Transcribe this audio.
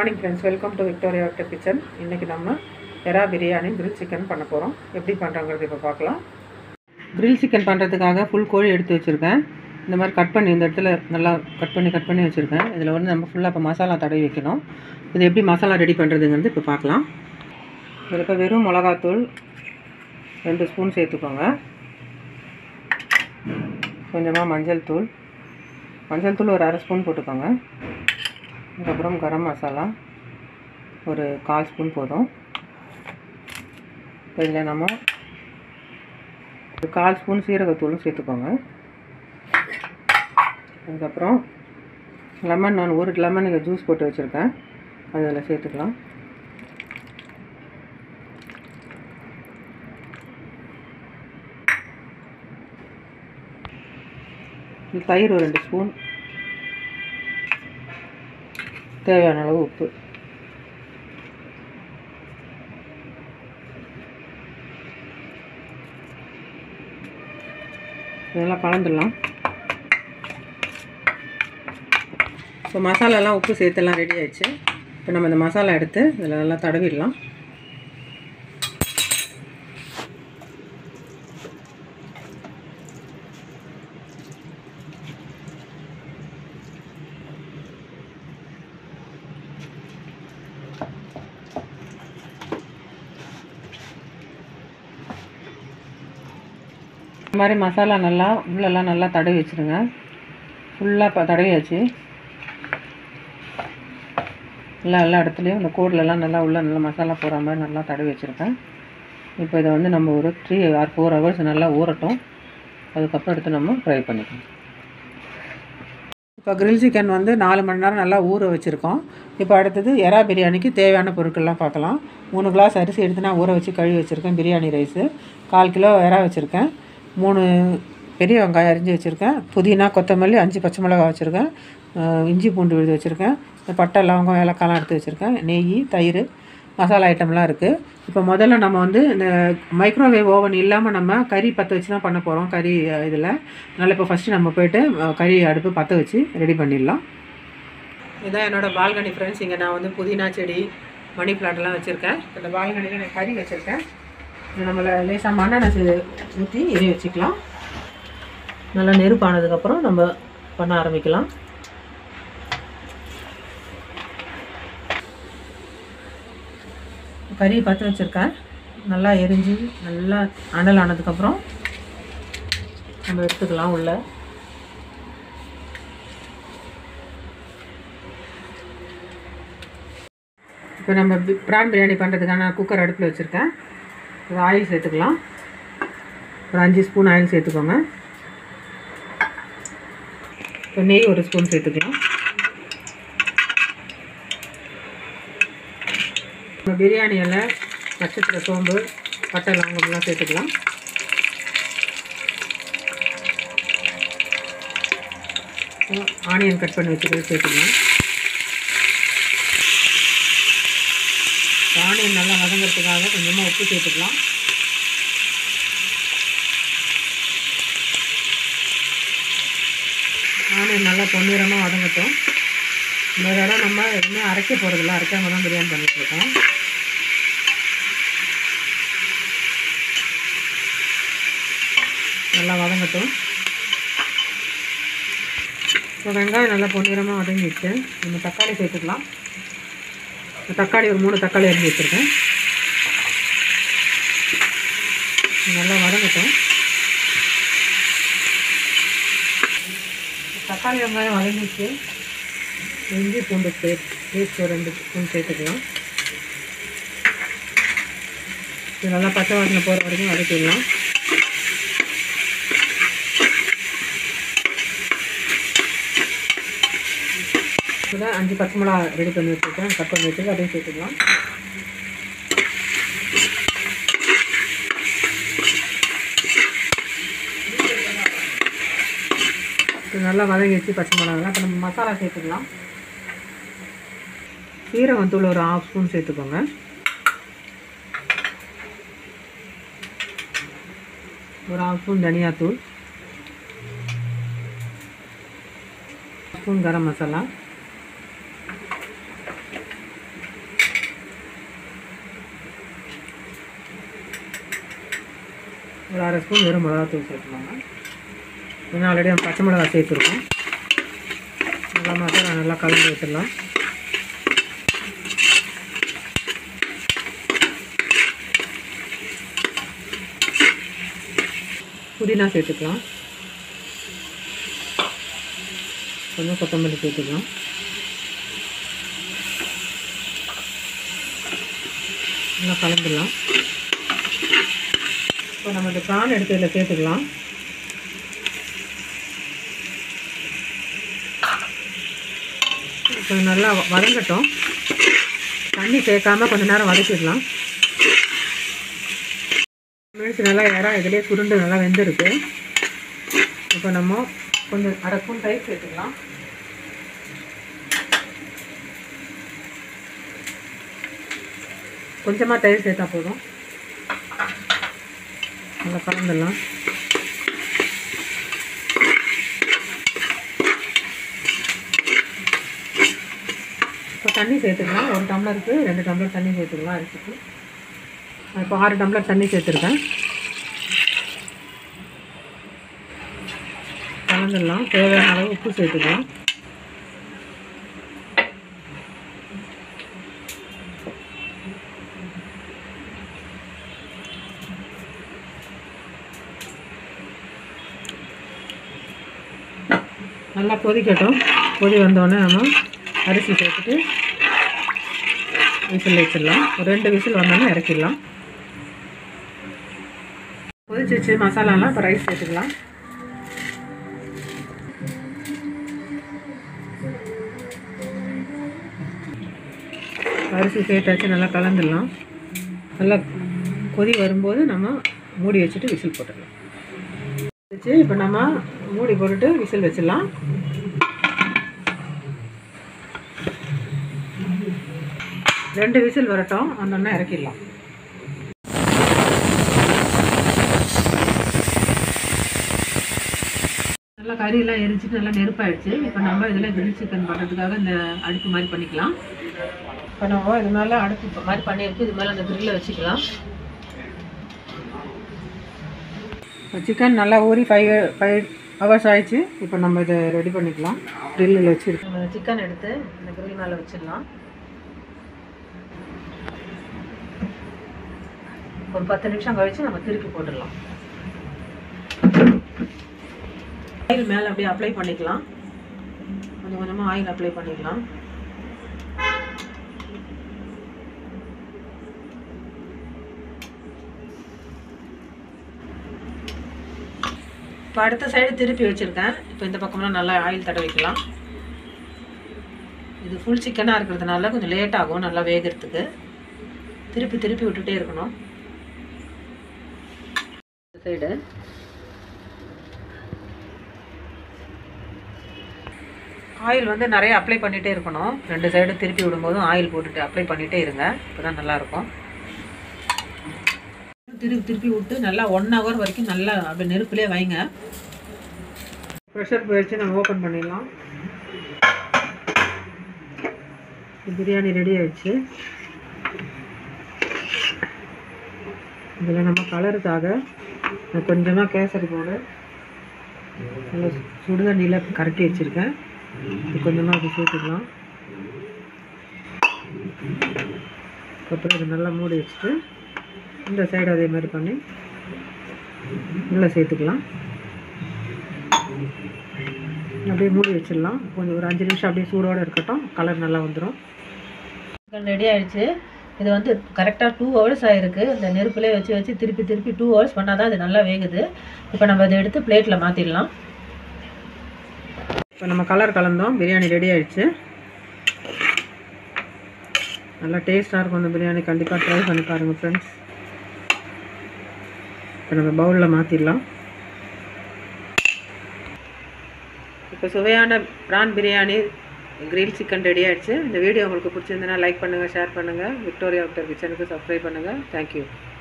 morning friends welcome to Victoria Victor kitchen இன்றைக்கி நம்ம எறா பிரியாணி கிரில் சிக்கன் பண்ண போகிறோம் எப்படி பண்ணுறோங்கிறது இப்போ பார்க்கலாம் கிரில் சிக்கன் பண்ணுறதுக்காக ஃபுல் கோழி எடுத்து வச்சுருக்கேன் இந்த மாதிரி கட் பண்ணி இந்த இடத்துல நல்லா கட் பண்ணி கட் பண்ணி வச்சுருக்கேன் இதில் வந்து நம்ம ஃபுல்லாக இப்போ மசாலா தடவி வைக்கணும் இது எப்படி மசாலா ரெடி பண்ணுறதுங்கிறது இப்போ பார்க்கலாம் இதில் இப்போ வெறும் மிளகாத்தூள் ரெண்டு ஸ்பூன் சேர்த்துக்கோங்க கொஞ்சமாக மஞ்சள் தூள் மஞ்சள் தூள் ஒரு அரை ஸ்பூன் போட்டுக்கோங்க அதுக்கப்புறம் கரம் மசாலா ஒரு கால் ஸ்பூன் போதும் இதில் நம்ம ஒரு கால் ஸ்பூன் சீரகத்தூளும் சேர்த்துக்கோங்க அதுக்கப்புறம் லெமன் நான் ஒரு லெமனுக்கு ஜூஸ் போட்டு வச்சுருக்கேன் அதில் சேர்த்துக்கலாம் தயிர் ஒரு ரெண்டு ஸ்பூன் தேவையான அளவு உப்பு இதெல்லாம் கலந்துடலாம் இப்போ மசாலாலாம் உப்பு சேர்த்தெல்லாம் ரெடி ஆயிடுச்சு இப்போ நம்ம இந்த மசாலா எடுத்து இதில் நல்லா தடவிடலாம் இந்த மாதிரி மசாலா நல்லா உள்ளெல்லாம் நல்லா தடவி வச்சுருங்க ஃபுல்லாக இப்போ தடவியாச்சு எல்லா எல்லா இடத்துலையும் இந்த கோட்லலாம் நல்லா உள்ள நல்லா மசாலா போகிற மாதிரி நல்லா தடவி வச்சுருக்கேன் இப்போ இதை வந்து நம்ம ஒரு த்ரீ ஆர் ஃபோர் ஹவர்ஸ் நல்லா ஊறட்டும் அதுக்கப்புறம் எடுத்து நம்ம ஃப்ரை பண்ணிக்கலாம் இப்போ கிரில் சிக்கன் வந்து நாலு மணி நேரம் நல்லா ஊற வச்சுருக்கோம் இப்போ அடுத்தது எறா பிரியாணிக்கு தேவையான பொருட்கள்லாம் பார்க்கலாம் மூணு கிளாஸ் அரிசி எடுத்து நான் ஊற வச்சு கழுவி வச்சுருக்கேன் பிரியாணி ரைஸு கால் கிலோ எறா வச்சுருக்கேன் மூணு பெரிய வெங்காயம் அரிஞ்சு வச்சுருக்கேன் புதினா கொத்தமல்லி அஞ்சு பச்சை மிளகா வச்சுருக்கேன் இஞ்சி பூண்டு விழுது வச்சுருக்கேன் இந்த பட்டை லவங்கம் ஏலக்காய்லாம் எடுத்து வச்சுருக்கேன் நெய் தயிர் மசாலா ஐட்டம்லாம் இருக்குது இப்போ முதல்ல நம்ம வந்து இந்த மைக்ரோவேவ் ஓவன் இல்லாமல் நம்ம கறி பற்ற வச்சு தான் பண்ண போகிறோம் கறி இதில் அதனால் இப்போ ஃபஸ்ட்டு நம்ம போயிட்டு அஹ், கறி அடுப்பு பற்ற வச்சு ரெடி பண்ணிடலாம் இதான் என்னோடய பால்கனி ஃப்ரெண்ட்ஸ் இங்கே நான் வந்து புதினா செடி மணி பிளான்ட்லாம் வச்சுருக்கேன் இந்த பால்கனியில் நான் கறி வச்சுருக்கேன் இது நம்மளை லேசாக மண்ணெண்ணெய் ஊற்றி எரிய வச்சுக்கலாம் நல்லா நெருப்பானதுக்கப்புறம் நம்ம பண்ண ஆரம்பிக்கலாம் கறி பற்ற வச்சுருக்கேன் நல்லா எரிஞ்சு நல்லா அனல் ஆனதுக்கப்புறம் நம்ம எடுத்துக்கலாம் உள்ள இப்போ நம்ம பி- ப்ரான் பிரியாணி பண்ணுறதுக்கான குக்கர் அடுப்பில் வச்சுருக்கேன் ஒரு ஆயில் சேர்த்துக்கலாம் ஒரு அஞ்சு ஸ்பூன் ஆயில் சேர்த்துக்கோங்க இப்போ நெய் ஒரு ஸ்பூன் சேர்த்துக்கலாம் நம்ம பிரியாணி இலை நட்சத்திர சோம்பு பட்டை லவங்கம்லாம் சேர்த்துக்கலாம் ஆனியன் கட் பண்ணி வச்சுக்கிறது சேர்த்துக்கலாம் ஆனியன் நல்லா வதங்கிறதுக்காக கொஞ்சமாக உப்பு சேர்த்துக்கலாம் ஆனியன் நல்லா பொன்னிறமாக வதங்கட்டும் இந்த தடவை நம்ம எதுவுமே அரைக்க போகிறதில்ல அரைக்காம தான் பிரியாணி பண்ணிகிட்ருக்கோம் நல்லா வதங்கட்டும் இப்போ வெங்காயம் நல்லா பொன்னிறமாக வதங்கிடுச்சு நம்ம தக்காளி சேர்த்துக்கலாம் இந்த தக்காளி ஒரு மூணு தக்காளி அரிஞ்சு வச்சுருக்கேன் இது நல்லா வதங்கட்டும் தக்காளி வெங்காயம் வதங்கிச்சு இஞ்சி பூண்டு பேஸ்ட் பேஸ்ட் ஒரு ரெண்டு ஸ்பூன் சேர்த்துக்கலாம் இது நல்லா பச்சை வாசனை போகிற வரைக்கும் வதக்கிடலாம் இதில் அஞ்சு பச்சை மிளகா ரெடி பண்ணி வச்சுருக்கேன் கட் பண்ணி வச்சுருக்கேன் அதையும் சேர்த்துக்கலாம் இது நல்லா வதங்கிடுச்சு பச்சை மிளகா இப்போ நம்ம மசாலா சேர்த்துக்கலாம் சீரகம் தூள் ஒரு ஆஃப் ஸ்பூன் சேர்த்துக்கோங்க ஒரு ஆஃப் ஸ்பூன் தனியாத்தூள் ஸ்பூன் கரம் மசாலா ஒரு அரை ஸ்பூன் வெறும் மிளகாத்தூள் சேர்த்துக்கோங்க ஏன்னா ஆல்ரெடி நம்ம பச்சை மிளகா சேர்த்துருக்கோம் நல்லா மசாலா நல்லா கலந்து வச்சிடலாம் புதினா சேர்த்துக்கலாம் கொஞ்சம் கொத்தமல்லி சேர்த்துக்கலாம் நல்லா கலந்துடலாம் இப்போ நம்ம இந்த ப்ரான் எடுத்து இதில் சேர்த்துக்கலாம் இப்போ நல்லா வ- வதங்கட்டும் தண்ணி சேர்க்காம கொஞ்ச நேரம் வதக்கிடலாம் மிளகு நல்லா இறா இதுலேயே சுருண்டு நல்லா வெந்திருக்கு இப்போ நம்ம கொஞ்சம் அரை ஸ்பூன் தயிர் சேர்த்துக்கலாம் கொஞ்சமாக தயிர் சேர்த்தா போதும் நல்லா கலந்துடலாம் இப்போ தண்ணி சேர்த்துக்கலாம் ஒரு டம்ளருக்கு ரெண்டு டம்ளர் தண்ணி சேர்த்துக்கலாம் அரிசிக்கு நான் இப்போ ஆறு டம்ளர் தண்ணி சேர்த்துருக்கேன் கலந்துடலாம் தேவையான அளவு உப்பு சேர்த்துக்கலாம் நல்லா கொதிக்கட்டும் கொதி வந்தோடனே நம்ம அரிசி சேர்த்துட்டு விசில் வச்சிடலாம் ஒரு ரெண்டு விசில் வந்தோடனே இறக்கிடலாம் கொதிச்சிச்சு மசாலாலாம் இப்போ ரைஸ் சேர்த்துக்கலாம் அரிசி சேர்த்தாச்சு நல்லா கலந்துடலாம் நல்லா கொதி வரும்போது நம்ம மூடி வச்சுட்டு விசில் போட்டுடலாம் வச்சு இப்போ நம்ம மூடி போட்டுட்டு விசில் வச்சிடலாம் ரெண்டு விசில் வரட்டும் வந்தோடனே இறக்கிடலாம் நல்லா கறியெல்லாம் எரிச்சிட்டு நல்லா நெருப்பாயிடுச்சு இப்போ நம்ம இதில் கிரில் சிக்கன் பண்ணுறதுக்காக இந்த அடுப்பு மாதிரி பண்ணிக்கலாம் இப்போ நம்ம இது மேலே அடுப்பு மாதிரி பண்ணியிருக்கு இது மேலே அந்த கிரில்லை வச்சுக்கலாம் சிக்கன் நல்லா ஊறி ஃபைவ் ஃபைவ் ஹவர்ஸ் ஆயிடுச்சு இப்போ நம்ம இதை ரெடி பண்ணிக்கலாம் க்ரில்லில் வச்சுருக்கோம் நம்ம சிக்கன் எடுத்து இந்த க்ரில் மேலே வச்சிடலாம் ஒரு பத்து நிமிஷம் கழிச்சு நம்ம திருப்பி போட்டுடலாம் ஆயில் மேலே அப்படியே அப்ளை பண்ணிக்கலாம் கொஞ்சம் கொஞ்சமாக ஆயில் அப்ளை பண்ணிக்கலாம் இப்போ அடுத்த சைடு திருப்பி வச்சுருக்கேன் இப்போ இந்த பக்கம்லாம் நல்லா ஆயில் தடவிக்கலாம் இது ஃபுல் சிக்கனாக இருக்கிறதுனால கொஞ்சம் லேட் ஆகும் நல்லா வேகிறதுக்கு திருப்பி திருப்பி விட்டுட்டே இருக்கணும் சைடு ஆயில் வந்து நிறைய அப்ளை பண்ணிகிட்டே இருக்கணும் ரெண்டு சைடு திருப்பி விடும்போதும் ஆயில் போட்டுட்டு அப்ளை பண்ணிகிட்டே இருங்க இப்போ தான் நல்லாயிருக்கும் திருப்பி திருப்பி விட்டு நல்லா ஒன் ஹவர் வரைக்கும் நல்லா அப்படியே நெருப்புலேயே வைங்க ப்ரெஷர் போயிடுச்சு நம்ம ஓப்பன் பண்ணிடலாம் பிரியாணி ரெடி ஆயிடுச்சு இதில் நம்ம கலருக்காக நான் கொஞ்சமாக கேசரி பவுடர் நல்லா சுடுதண்ணியில் கரட்டி வச்சுருக்கேன் இது கொஞ்சமாக அது சேர்த்துக்கலாம் அப்புறம் இது நல்லா மூடி வச்சுட்டு இந்த சைடு அதே மாதிரி பண்ணி உள்ளே சேர்த்துக்கலாம் அப்படியே மூடி வச்சிடலாம் கொஞ்சம் ஒரு அஞ்சு நிமிஷம் அப்படியே சூடோடு இருக்கட்டும் கலர் நல்லா வந்துடும் சிக்கன் ரெடி ஆயிடுச்சு இது வந்து கரெக்டாக டூ ஹவர்ஸ் ஆயிருக்கு இந்த நெருப்புலேயே வச்சு வச்சு திருப்பி திருப்பி டூ ஹவர்ஸ் பண்ணால் தான் இது நல்லா வேகுது இப்போ நம்ம இதை எடுத்து பிளேட்டில் மாற்றிடலாம் இப்போ நம்ம கலர் கலந்தோம் பிரியாணி ரெடி ஆயிடுச்சு நல்லா டேஸ்ட்டாக இருக்கும் இந்த பிரியாணி கண்டிப்பாக ட்ரை பண்ணி பாருங்கள் ஃப்ரெண்ட்ஸ் இப்போ நம்ம பவுலில் மாற்றிடலாம் இப்போ சுவையான prawn biryani grill chicken ready ஆயிடுச்சு இந்த வீடியோ உங்களுக்கு பிடிச்சிருந்ததுன்னா லைக் பண்ணுங்கள் ஷேர் பண்ணுங்கள் விக்டோரியா விக்டர் கிச்சனுக்கு சப்ஸ்கிரைப் பண்ணுங்கள் தேங்க்யூ